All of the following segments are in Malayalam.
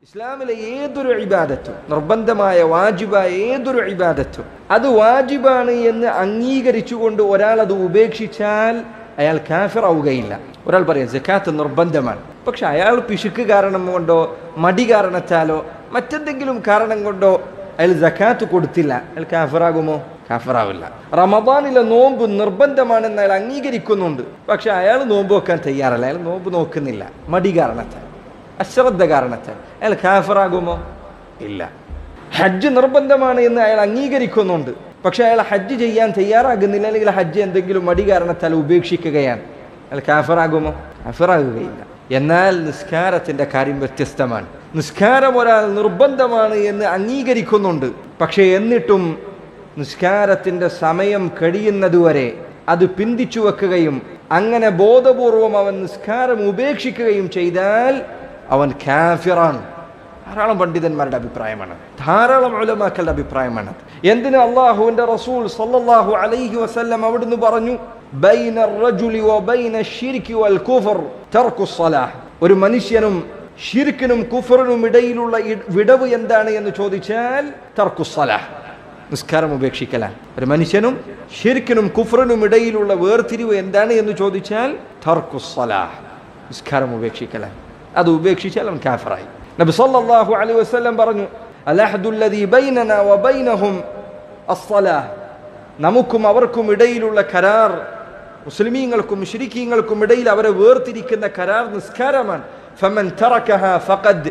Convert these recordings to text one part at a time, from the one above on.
ഇസ്ലാമിലെ ഏതൊരു ഇബാദത്തും നിർബന്ധമായ വാജിബായ ഏതൊരു ഇബാദത്തും അത് വാജിബാണ് എന്ന് അംഗീകരിച്ചുകൊണ്ട് ഒരാൾ അത് ഉപേക്ഷിച്ചാൽ അയാൾ കാഫിർ ആവുകയില്ല ഒരാൾ പറയാം ജക്കാത്ത് നിർബന്ധമാണ് പക്ഷെ അയാൾ പിശുക്ക് കാരണം കൊണ്ടോ മടി കാരണത്താലോ മറ്റെന്തെങ്കിലും കാരണം കൊണ്ടോ അയാൾ ജക്കാത്ത് കൊടുത്തില്ല അയാൾ കാഫിറാകുമോ കാഫിറാവില്ല റമദാനിലെ നോമ്പ് നിർബന്ധമാണെന്ന് അയാൾ അംഗീകരിക്കുന്നുണ്ട് പക്ഷെ അയാൾ നോമ്പ് വെക്കാൻ തയ്യാറല്ല അയാൾ നോമ്പ് നോക്കുന്നില്ല മടി കാരണത്താൽ അശ്രദ്ധ കാരണത്താൽ അയാൾ കാഫറാകുമോ ഇല്ല ഹജ്ജ് നിർബന്ധമാണ് എന്ന് അയാൾ അംഗീകരിക്കുന്നുണ്ട് പക്ഷെ അയാൾ ഹജ്ജ് ചെയ്യാൻ തയ്യാറാകുന്നില്ല അല്ലെങ്കിൽ ഹജ്ജ് എന്തെങ്കിലും മടി കാരണത്താൽ ഉപേക്ഷിക്കുകയാണ് അയാൾ കാഫറാകുമോ കാഫറാകുകയില്ല എന്നാൽ നിസ്കാരത്തിന്റെ കാര്യം വ്യത്യസ്തമാണ് നിസ്കാരം ഒരാൾ നിർബന്ധമാണ് എന്ന് അംഗീകരിക്കുന്നുണ്ട് പക്ഷേ എന്നിട്ടും നിസ്കാരത്തിന്റെ സമയം കഴിയുന്നതുവരെ അത് പിന്തിച്ചു വെക്കുകയും അങ്ങനെ ബോധപൂർവം അവൻ നിസ്കാരം ഉപേക്ഷിക്കുകയും ചെയ്താൽ അവൻ കാഫിറാണ് ധാരാളം പണ്ഡിതന്മാരുടെ അഭിപ്രായമാണ് ധാരാളം ഉലമാക്കളുടെ അഭിപ്രായമാണ് എന്തിന് അള്ളാഹുവിന്റെ റസൂൽ സല്ലല്ലാഹു അലൈഹി വസല്ലം അവിടുന്ന് പറഞ്ഞു ബൈന റജുലി വബൈന ശിർക്കി വൽ കുഫർ തർക്കു സ്വലാഹ് ഒരു മനുഷ്യനും ഷിർക്കിനും കുഫറിനും ഇടയിലുള്ള ഇ- വിടവ് എന്താണ് എന്ന് ചോദിച്ചാൽ തർക്കു സ്വലാഹ് നിസ്കാരം ഉപേക്ഷിക്കലാണ് ഒരു മനുഷ്യനും ഷിർക്കിനും കുഫറിനും ഇടയിലുള്ള വേർതിരിവ് എന്താണ് എന്ന് ചോദിച്ചാൽ തർക്കു സ്വലാഹ് നിസ്കാരം ഉപേക്ഷിക്കലാണ് അത് ഉപേക്ഷിച്ചാൽ അവൻ കാഫറായി നബി സല്ലല്ലാഹു അലൈഹി വസല്ലം പറഞ്ഞു അലഹദുല്ലദീ ബൈനനാ വബൈനഹും അസ്സലാഹ് നമുക്കും അവർക്കും ഇടയിലുള്ള കരാർ മുസ്ലിമീങ്ങൾക്കും മുശ്രിക്കീങ്ങൾക്കും ഇടയിൽ അവരെ വേർതിരിക്കുന്ന കരാർ നിസ്കാരമാണ് ഫമൻ തറക്കഹ ഫഖദ്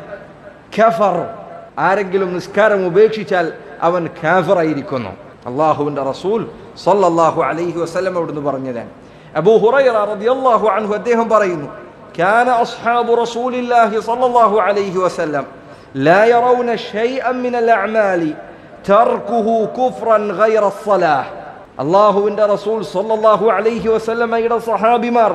കഫർ ആരെങ്കിലും നിസ്കാരം ഉപേക്ഷിച്ചാൽ അവൻ കാഫറായിരിക്കുന്നു അള്ളാഹുവിന്റെ റസൂൽ സല്ലല്ലാഹു അലൈഹി വസല്ലം അവിടുന്ന് പറഞ്ഞതാണ് അബൂ ഹുറൈറ റളിയല്ലാഹു അൻഹു അദ്ദേഹം പറയുന്നു كان أصحاب رسول الله صلى الله عليه وسلم لا يرون شيئا من الأعمال تركه كفرا غير الصلاة അള്ളാഹുവിന്റെ റസൂൽ സല്ലല്ലാഹു അലൈഹി വസല്ലമയുടെ സഹാബിമാർ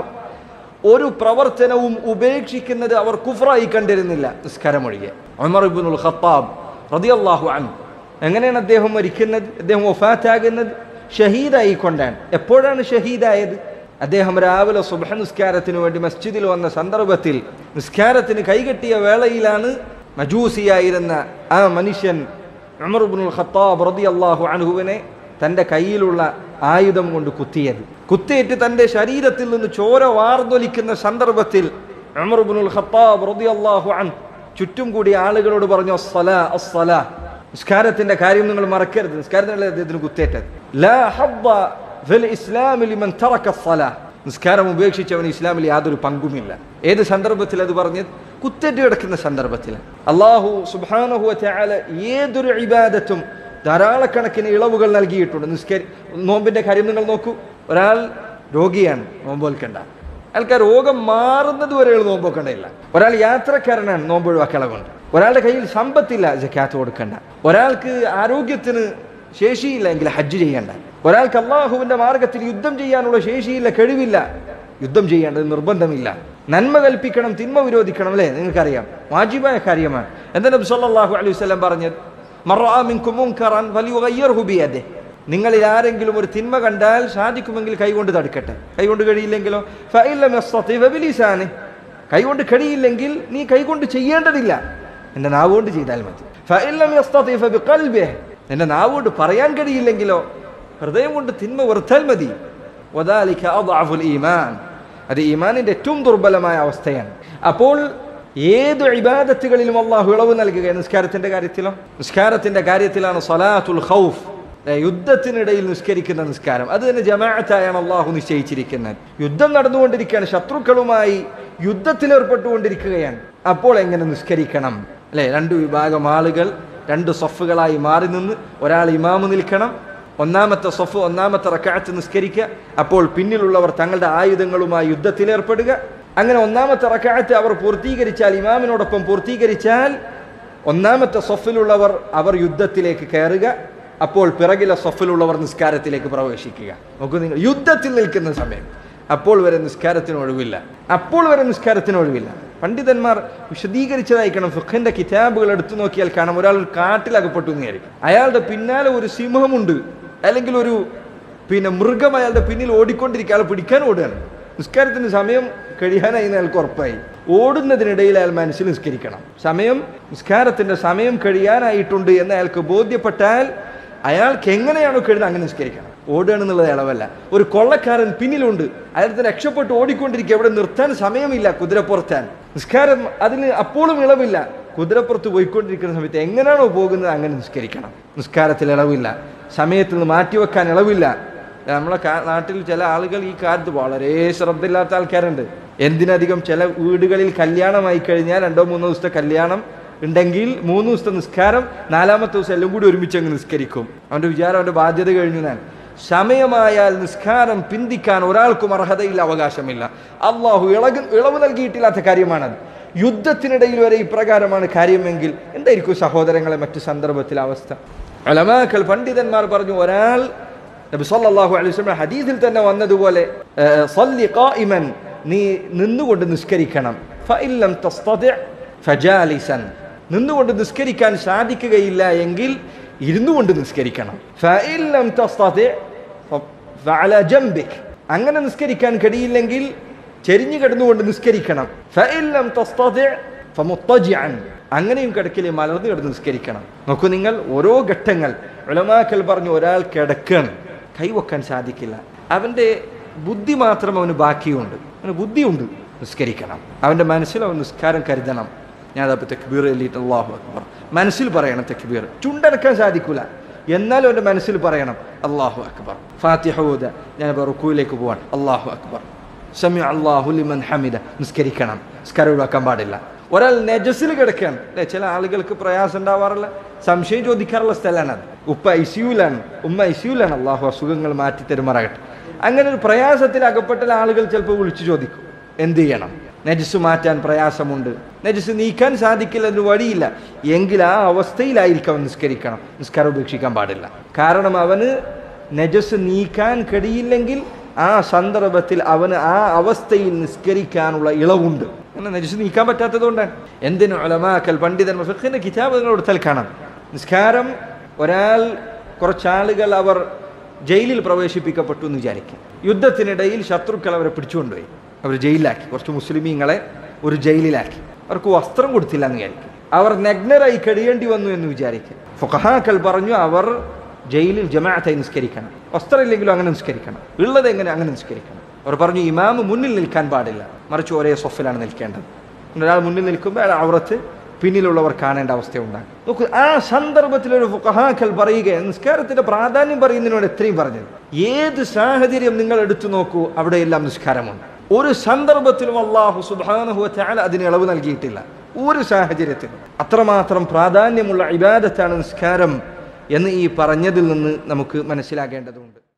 ഒരു പ്രവർത്തനവും ഉപേക്ഷിക്കുന്നത് അവർ കുഫറായി കണ്ടിരുന്നില്ല നിസ്കാരം ഒഴികെ ഉമർ ഇബ്നുൽ ഖത്താബ് റളിയല്ലാഹു അൻഹു എങ്ങനെയാണ് അദ്ദേഹം മരിക്കുന്നത് അദ്ദേഹം വഫാത്താകുന്നത് ഷഹീദായിക്കൊണ്ടാണ് എപ്പോഴാണ് ഷഹീദായത് അദ്ദേഹം രാവിലെ സുബഹ നിസ്കാരത്തിന് വേണ്ടി മസ്ജിദിൽ വന്ന സന്ദർഭത്തിൽ നിസ്കാരത്തിന് കൈകെട്ടിയ വേളയിലാണ് മജൂസിയായിരുന്ന ആ മനുഷ്യൻ ഉമർ ഇബ്നുൽ ഖത്താബ് റളിയല്ലാഹു അൻഹുവിനെ തൻ്റെ കയ്യിലുള്ള ആയുധം കൊണ്ട് കുത്തിയത് കുത്തിയിട്ട് തൻ്റെ ശരീരത്തിൽ നിന്ന് ചോര വാർന്നൊലിക്കുന്ന സന്ദർഭത്തിൽ ഉമർ ഇബ്നുൽ ഖത്താബ് റളിയല്ലാഹു അൻഹു ചുറ്റും കൂടി ആളുകളോട് പറഞ്ഞു അസ്സലാ അസ്സലാ നിസ്കാരത്തിന്റെ കാര്യം നിങ്ങൾ മറക്കരുത് നിസ്കാരത്തിനല്ല അദ്ദേഹത്തിന് കുത്തേറ്റത് ലാ ഹബ്ബ ഫിൽ ഇസ്ലാമി ലിമൻ തറക അസ്സലാ നിസ്കാരം ഉപേക്ഷിച്ചവന് ഇസ്ലാമിൽ യാതൊരു പങ്കുമില്ല ഏത് സന്ദർഭത്തിൽ അത് പറഞ്ഞത് കുത്തേറ്റ് കിടക്കുന്ന സന്ദർഭത്തിൽ അള്ളാഹു സുബ്ഹാനഹു വതആല ഏതൊരു ഇബാദത്തും ധാരാളക്കണക്കിന് ഇളവുകൾ നൽകിയിട്ടുണ്ട് നിസ്കരി നോമ്പിന്റെ കാര്യം നിങ്ങൾ നോക്കൂ ഒരാൾ രോഗിയാണ് നോമ്പ് വെൽക്കണ്ട അയാൾക്ക് ആ രോഗം മാറുന്നത് വരെ അയാൾ നോമ്പ് വെക്കേണ്ടതില്ല ഒരാൾ യാത്രക്കാരനാണ് നോമ്പ് ഒഴിവാക്കള കൊണ്ട് ഒരാളുടെ കയ്യിൽ സമ്പത്തില്ല ജക്കാത്ത് കൊടുക്കണ്ട ഒരാൾക്ക് ആരോഗ്യത്തിന് ശേഷിയില്ല എങ്കിൽ ഹജ്ജ് ചെയ്യണ്ട ഒരാൾക്ക് അള്ളാഹുവിന്റെ മാർഗത്തിൽ യുദ്ധം ചെയ്യാനുള്ള ശേഷിയില്ല കഴിവില്ല യുദ്ധം ചെയ്യേണ്ടത് നിർബന്ധമില്ല നന്മ കൽപ്പിക്കണം തിന്മ വിരോധിക്കണം അല്ലേ നിങ്ങൾക്കറിയാം വാജിബായ കാര്യമാണ് എന്താ നബി സല്ലല്ലാഹു അലൈഹി വസല്ലം പറഞ്ഞത് മർആ മിൻകും മുൻകറൻ ഫലിയുഗയ്യിർഹു ബിയദിഹി നിങ്ങളിൽ ആരെങ്കിലും ഒരു തിന്മ കണ്ടാൽ സാധിക്കുമെങ്കിൽ കൈകൊണ്ട് തടുക്കട്ടെ കൈകൊണ്ട് കഴിയില്ലെങ്കിലോ ഫഇല്ലം യസ്തതി ഫബിലിസാനി കൈകൊണ്ട് കഴിയില്ലെങ്കിൽ നീ കൈകൊണ്ട് ചെയ്യേണ്ടതില്ല എന്റെ നാവ് കൊണ്ട് ചെയ്താൽ മതി ഫഇല്ലം യസ്തതി ഫബിഖൽബിഹി നിന്റെ നാവ് കൊണ്ട് പറയാൻ കഴിയില്ലെങ്കിലോ ഹൃദയം കൊണ്ട് തിന്മ വെറുത്താൽ മതി വദാലിക അദ്അഫുൽ ഈമാൻ അത് ഈമാനിന്റെ ഏറ്റവും ദുർബലമായ അവസ്ഥയാണ് അപ്പോൾ ഏത് ഇബാദത്തുകളിലും അള്ളാഹു ഇളവ് നൽകുകയാണ് നിസ്കാരത്തിന്റെ കാര്യത്തിലോ നിസ്കാരത്തിന്റെ കാര്യത്തിലാണ് സലാത്തുൽ ഖൗഫ് ഏ, യുദ്ധത്തിനിടയിൽ നിസ്കരിക്കുന്ന നിസ്കാരം അത് തന്നെ ജമാഅത്തായാണ് അള്ളാഹു നിശ്ചയിച്ചിരിക്കുന്നത് യുദ്ധം നടന്നുകൊണ്ടിരിക്കുകയാണ് ശത്രുക്കളുമായി യുദ്ധത്തിലേർപ്പെട്ടുകൊണ്ടിരിക്കുകയാണ് അപ്പോൾ എങ്ങനെ നിസ്കരിക്കണം അല്ലെ രണ്ട് വിഭാഗം ആളുകൾ രണ്ട് സൊഫുകളായി മാറി നിന്ന് ഒരാൾ ഇമാമ് നിൽക്കണം ഒന്നാമത്തെ സൊഫ് ഒന്നാമത്തെ റക്കാത്ത് നിസ്കരിക്കുക അപ്പോൾ പിന്നിലുള്ളവർ തങ്ങളുടെ ആയുധങ്ങളുമായി യുദ്ധത്തിലേർപ്പെടുക അങ്ങനെ ഒന്നാമത്തെ റക്കാത്ത് അവർ പൂർത്തീകരിച്ചാൽ ഇമാമിനോടൊപ്പം പൂർത്തീകരിച്ചാൽ ഒന്നാമത്തെ സൊഫിലുള്ളവർ അവർ യുദ്ധത്തിലേക്ക് കയറുക അപ്പോൾ പിറകിലെ സൊഫിലുള്ളവർ നിസ്കാരത്തിലേക്ക് പ്രവേശിക്കുക നോക്കൂ നിങ്ങൾ യുദ്ധത്തിൽ നിൽക്കുന്ന സമയം അപ്പോൾ വരെ നിസ്കാരത്തിന് ഒഴിവില്ല അപ്പോൾ വരെ നിസ്കാരത്തിന് ഒഴിവില്ല പണ്ഡിതന്മാർ വിശദീകരിച്ചതായിരിക്കണം ഫുഖിന്റെ കിതാബുകൾ എടുത്തു നോക്കിയാൽ കാണാം ഒരാൾ ഒരു കാട്ടിലകപ്പെട്ടു എന്ന് വിചാരിക്കും അയാളുടെ പിന്നാലെ ഒരു സിംഹമുണ്ട് അല്ലെങ്കിൽ ഒരു പിന്നെ മൃഗം അയാളുടെ പിന്നിൽ ഓടിക്കൊണ്ടിരിക്കുക അയാൾ പിടിക്കാൻ ഓടുകയാണ് നിസ്കാരത്തിന് സമയം കഴിയാനായി എന്ന് അയാൾക്ക് ഉറപ്പായി ഓടുന്നതിനിടയിൽ അയാൾ മനസ്സിൽ നിസ്കരിക്കണം സമയം നിസ്കാരത്തിന്റെ സമയം കഴിയാനായിട്ടുണ്ട് എന്ന് അയാൾക്ക് ബോധ്യപ്പെട്ടാൽ അയാൾക്ക് എങ്ങനെയാണോ കഴിയുന്നത് അങ്ങനെ നിസ്കരിക്കണം ഓടുകയാണെന്നുള്ളത് ഇളവല്ല ഒരു കൊള്ളക്കാരൻ പിന്നിലുണ്ട് അയാൾക്ക് രക്ഷപ്പെട്ട് ഓടിക്കൊണ്ടിരിക്കുക എവിടെ നിർത്താൻ സമയമില്ല കുതിരപ്പുറത്താൻ നിസ്കാരം അതിന് അപ്പോഴും ഇളവില്ല കുതിരപ്പുറത്ത് പോയിക്കൊണ്ടിരിക്കുന്ന സമയത്ത് എങ്ങനെയാണോ പോകുന്നത് അങ്ങനെ നിസ്കരിക്കണം നിസ്കാരത്തിൽ ഇളവില്ല സമയത്തിൽ നിന്ന് മാറ്റിവെക്കാൻ ഇളവില്ല നമ്മളെ കാ- നാട്ടിൽ ചില ആളുകൾ ഈ കാര്യത്ത് വളരെ ശ്രദ്ധയില്ലാത്ത ആൾക്കാരുണ്ട് എന്തിനധികം ചില വീടുകളിൽ കല്യാണമായി കഴിഞ്ഞാൽ രണ്ടോ മൂന്നോ ദിവസത്തെ കല്യാണം ഉണ്ടെങ്കിൽ മൂന്ന് ദിവസത്തെ നിസ്കാരം നാലാമത്തെ ദിവസം എല്ലാം കൂടി ഒരുമിച്ച് അങ്ങ് നിസ്കരിക്കും അവന്റെ വിചാരം അവന്റെ ബാധ്യത കഴിഞ്ഞു ഞാൻ സമയമായാൽ നിസ്കാരം പിന്തിക്കാൻ ഒരാൾക്കും അർഹതയില്ല അവകാശമില്ല അള്ളാഹു ഇളക് ഇളവ് നൽകിയിട്ടില്ലാത്ത കാര്യമാണത് യുദ്ധത്തിനിടയിൽ വരെ ഇപ്രകാരമാണ് കാര്യമെങ്കിൽ എന്തായിരിക്കും സഹോദരങ്ങളെ മറ്റു സന്ദർഭത്തിലെ അവസ്ഥ അലമാക്കൾ പണ്ഡിതന്മാർ പറഞ്ഞു ഒരാൾ നബി സല്ലല്ലാഹു അലൈഹി വസല്ലം ഹദീസിൽ തന്നെ വന്നതുപോലെ ഏഹ്, സല്ലി ഖായിമൻ നീ നിന്നുകൊണ്ട് നിസ്കരിക്കണം ഫഇൻ ലം തസ്തതി ഫജാലിസൻ നിന്നുകൊണ്ട് നിസ്കരിക്കാൻ സാധിക്കുകയില്ല എങ്കിൽ ഇരുന്നു കൊണ്ട് നിസ്കരിക്കണം ഫഇൻ ലം തസ്തതി ഫ- ഫഅല ജംബിക് അങ്ങനെ നിസ്കരിക്കാൻ കഴിയില്ലെങ്കിൽ ചെരിഞ്ഞു കിടന്നുകൊണ്ട് നിസ്കരിക്കണം ഫഇൻ ലം തസ്തതി ഫമുത്തജിഅൻ അങ്ങനെയും കിടക്കിലെ മലർന്നു കിടന്ന് നിസ്കരിക്കണം നോക്കൂ നിങ്ങൾ ഓരോ ഘട്ടങ്ങൾ ഉലമാക്കൽ പറഞ്ഞു ഒരാൾ കിടക്കണം കൈവക്കാൻ സാധിക്കില്ല അവന്റെ ബുദ്ധി മാത്രം അവന് ബാക്കിയുണ്ട് അവന് ബുദ്ധിയുണ്ട് നിസ്കരിക്കണം അവന്റെ മനസ്സിൽ അവൻ നിസ്കാരം കരുതണം ഞാൻ അതപ്പോൾ തെക്ബീർ എല്ലിട്ട് അള്ളാഹു അക്ബർ മനസ്സിൽ പറയണം തെക്ബീർ ചുണ്ടടക്കാൻ സാധിക്കില്ല എന്നാലും അവന്റെ മനസ്സിൽ പറയണം അള്ളാഹു അക്ബർ ഫാത്തിഹ ഓത ഞാൻ ഇപ്പോൾ റുക്കുവിലേക്ക് പോവാൻ അള്ളാഹു അക്ബർ സമി അള്ളാഹു ലിമൻ ഹമിദ നിസ്കരിക്കണം നിസ്കാരം ഒഴിവാക്കാൻ പാടില്ല ഒരാൾ നെജസിൽ കിടക്കുകയാണ് അല്ലെ ചില ആളുകൾക്ക് പ്രയാസം ഉണ്ടാവാറില്ല സംശയം ചോദിക്കാറുള്ള സ്ഥലമാണ് അത് ഉപ്പ ഐസിയുലാണ് ഉമ്മ ഐസിയുലാണ് അള്ളാഹു അസുഖങ്ങൾ മാറ്റി തരുമാറാകട്ടെ അങ്ങനെ ഒരു പ്രയാസത്തിൽ അകപ്പെട്ട ആളുകൾ ചിലപ്പോൾ വിളിച്ചു ചോദിക്കും എന്ത് ചെയ്യണം നജസ് മാറ്റാൻ പ്രയാസമുണ്ട് നജസ് നീക്കാൻ സാധിക്കില്ല എന്ന് വഴിയില്ല എങ്കിൽ ആ അവസ്ഥയിലായിരിക്കും അവൻ നിസ്കരിക്കണം നിസ്കാരം ഉപേക്ഷിക്കാൻ പാടില്ല കാരണം അവന് നജസ് നീക്കാൻ കഴിയില്ലെങ്കിൽ ആ സന്ദർഭത്തിൽ അവന് ആ അവസ്ഥയിൽ നിസ്കരിക്കാനുള്ള ഇളവുണ്ട് അങ്ങനെ നജസ് നീക്കാൻ പറ്റാത്തതുകൊണ്ടാണ് എന്തിനു അലമാക്കൽ പണ്ഡിതന്മാർ ഫിഖിന്റെ കിതാബ് നിങ്ങൾ എടുത്താൽ കാണാം നിസ്കാരം ഒരാൾ കുറച്ചാളുകൾ അവർ ജയിലിൽ പ്രവേശിപ്പിക്കപ്പെട്ടു എന്ന് വിചാരിക്കും യുദ്ധത്തിനിടയിൽ ശത്രുക്കൾ അവരെ പിടിച്ചുകൊണ്ടുപോയി അവർ ജയിലിലാക്കി കുറച്ച് മുസ്ലിമീങ്ങളെ ഒരു ജയിലിലാക്കി അവർക്ക് വസ്ത്രം കൊടുത്തില്ല എന്ന് വിചാരിക്കും അവർ നഗ്നരായി കഴിയേണ്ടി വന്നു എന്ന് വിചാരിക്കും ഫുഖഹാക്കൾ പറഞ്ഞു അവർ ജയിലിൽ ജമാഅത്തായി നിസ്കരിക്കണം വസ്ത്രമില്ലെങ്കിലും അങ്ങനെ നിസ്കരിക്കണം ഉള്ളത് എങ്ങനെ അങ്ങനെ നിസ്കരിക്കണം അവർ പറഞ്ഞു ഇമാമ് മുന്നിൽ നിൽക്കാൻ പാടില്ല മറിച്ച് ഒരേ സൊഫിലാണ് നിൽക്കേണ്ടത് ഒരാൾ മുന്നിൽ നിൽക്കുമ്പോൾ അയാൾ ഔറത്ത് പിന്നിലുള്ളവർ കാണേണ്ട അവസ്ഥയുണ്ടാകും നോക്കൂ ആ സന്ദർഭത്തിൽ ഒരു ഫുഖഹാക്കൾ പറയുകയാണ് നിസ്കാരത്തിന്റെ പ്രാധാന്യം പറയുന്നതിനോട് എത്രയും പറഞ്ഞത് ഏത് സാഹചര്യം നിങ്ങൾ എടുത്തു നോക്കൂ അവിടെയെല്ലാം നിസ്കാരമുണ്ട് ഒരു സന്ദർഭത്തിലും അള്ളാഹു സുബാനഹു ചാല അതിന് ഇളവ് നൽകിയിട്ടില്ല ഒരു സാഹചര്യത്തിലും അത്രമാത്രം പ്രാധാന്യമുള്ള ഇബാദത്താണ് നിസ്കാരം എന്ന് ഈ പറഞ്ഞതിൽ നിന്ന് നമുക്ക് മനസ്സിലാക്കേണ്ടതുണ്ട്